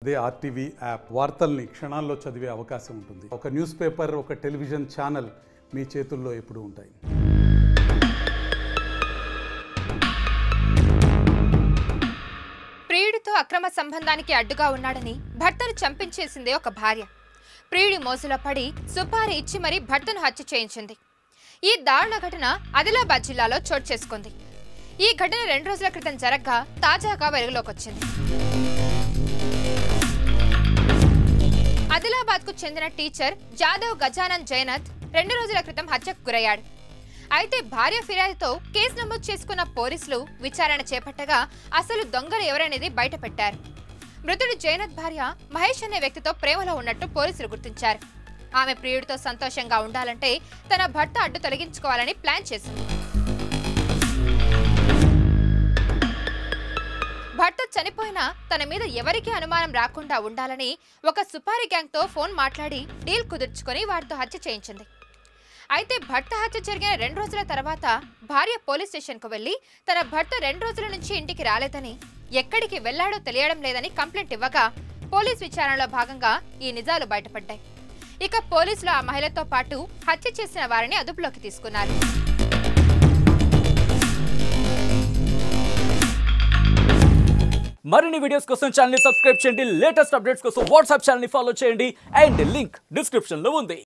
అదే RTV app వార్తల్ని క్షణాల్లో చదివే అవకాశం ఉంటుంది ఒక న్యూస్ పేపర్ ఒక టెలివిజన్ ఛానల్ మీ చేతుల్లో ఎప్పుడూ ఉంటాయి ప్రియుడితో అక్రమ సంబంధానికి అడ్డుగా ఉన్నాడని భర్తను చంపించేసిందే ఒక భార్య ప్రియుడి మోసులో పడి సుపారీ ఇచ్చి మరీ భర్తను హత్య చేయించింది ఈ దారుణ ఘటన ఆదిలాబాద్ జిల్లాలో చోటు చేసుకుంది ఈ ఘటన రెండు రోజుల క్రితం జరగ్గా తాజాగా వెలుగులోకి వచ్చింది ఆదిలాబాద్ కు చెందిన టీచర్ జాదవ్ గజానన్ జయనత్ రెండు రోజుల క్రితం హత్యకు గురయ్యాడు అయితే భార్య ఫిర్యాదుతో కేసు నమోదు చేసుకున్న పోలీసులు విచారణ చేపట్టగా అసలు దొంగలు ఎవరనేది బయటపెట్టారు మృతుడు జయనత్ భార్య మహేష్ అనే వ్యక్తితో ప్రేమలో ఉన్నట్టు పోలీసులు గుర్తించారు ఆమె ప్రియుడితో సంతోషంగా ఉండాలంటే తన భర్త అడ్డు తొలగించుకోవాలని ప్లాన్ చేసింది భర్త చనిపోయినా తన మీద ఎవరికీ అనుమానం రాకుండా ఉండాలని ఒక సుపారీ గ్యాంగ్తో ఫోన్ మాట్లాడి డీల్ కుదుర్చుకొని వారితో హత్య చేయించింది అయితే భర్త హత్య జరిగిన రెండు రోజుల తర్వాత భార్య పోలీస్ స్టేషన్కు వెళ్లి తన భర్త రెండు రోజుల నుంచి ఇంటికి రాలేదని ఎక్కడికి వెళ్లాడో తెలియడం లేదని కంప్లైంట్ ఇవ్వగా పోలీస్ విచారణలో భాగంగా ఈ నిజాలు బయటపడ్డాయి ఇక పోలీసులు ఆ మహిళతో పాటు హత్య చేసిన వారిని అదుపులోకి తీసుకున్నారు మరిన్ని వీడియోస్ కోసం ఛానల్ సబ్స్క్రైబ్ చేయండి లేటెస్ట్ అప్డేట్స్ కోసం వాట్సాప్ ఛానల్ ఫాలో చేయండి అండ్ లింక్ డిస్క్రిప్షన్ లో ఉంది